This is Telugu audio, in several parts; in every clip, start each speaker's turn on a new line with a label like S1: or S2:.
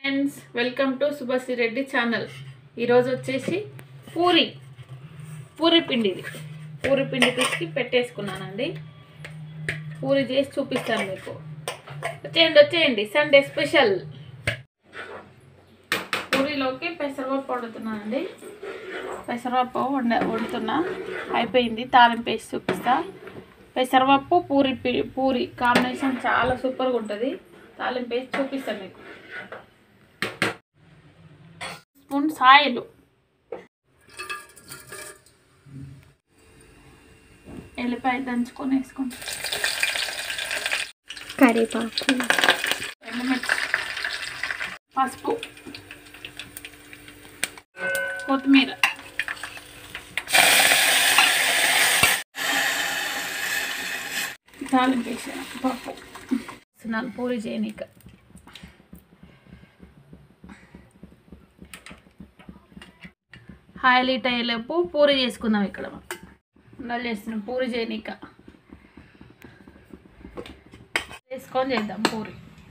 S1: friends welcome to Subhashri Reddy channel ఈరోజు వచ్చేసి పూరి పూరి పిండి ఇది పూరి పిండి పిసికి పెట్టేసుకున్నానండి పూరి చేసి చూపిస్తాను మీకు వచ్చేయండి వచ్చేయండి సండే స్పెషల్ పూరిలోకి పెసరపప్పు వండుతున్నానండి పెసరపప్పు వండ వండుతున్నా అయిపోయింది తాలింపు వేసి చూపిస్తా పెసరపప్పు పూరి పి- పూరి కాంబినేషన్ చాలా సూపర్గా ఉంటుంది తాలింపు వేసి చూపిస్తాను మీకు స్పూన్ సాయలు ఎల్లిపాయ దంచుకొని వేసుకుంటాం
S2: కరివేపాకు
S1: ఎండుమిర్చి పసుపు కొత్తిమీర తాలింపు వేసాను పప్పు వేస్తున్నాను పూరి చేయనీక హైలైట్ అయ్యేలోపు పూరి చేసుకుందాం ఇక్కడ ఉండాలి చేస్తున్నాం పూరి చేయనీక చేసుకొని చేద్దాం పూరి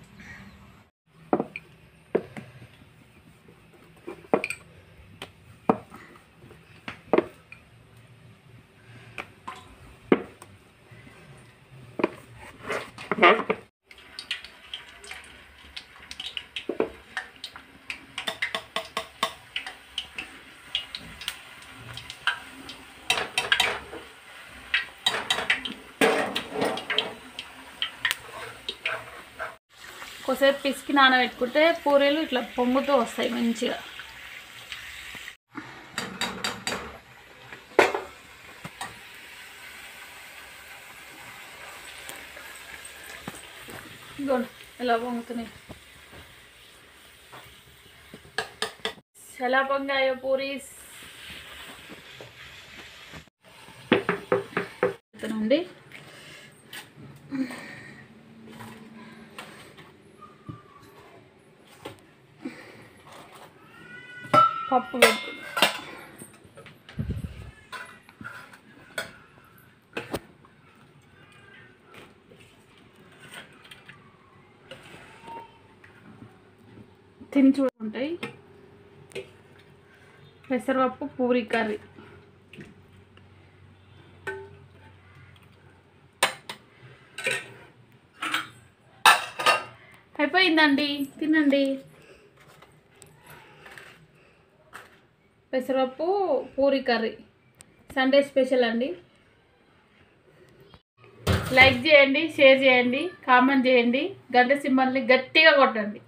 S1: కొద్దిసేపు పిసికి నానబెట్టుకుంటే పూరీలు ఇట్లా పొంగుతూ వస్తాయి మంచిగా ఇదిగోండి ఎలా పొంగుతున్నాయి ఎలా పొంగాయో పూరీస్ అండి పప్పు పెడుతుంది తిని చూడుంటాయి పెసరపప్పు పూరి కర్రీ అయిపోయిందండి తినండి పెసరపప్పు పూరి కర్రీ సండే స్పెషల్ అండి లైక్ చేయండి షేర్ చేయండి కామెంట్ చేయండి గంట సింబల్ని గట్టిగా కొట్టండి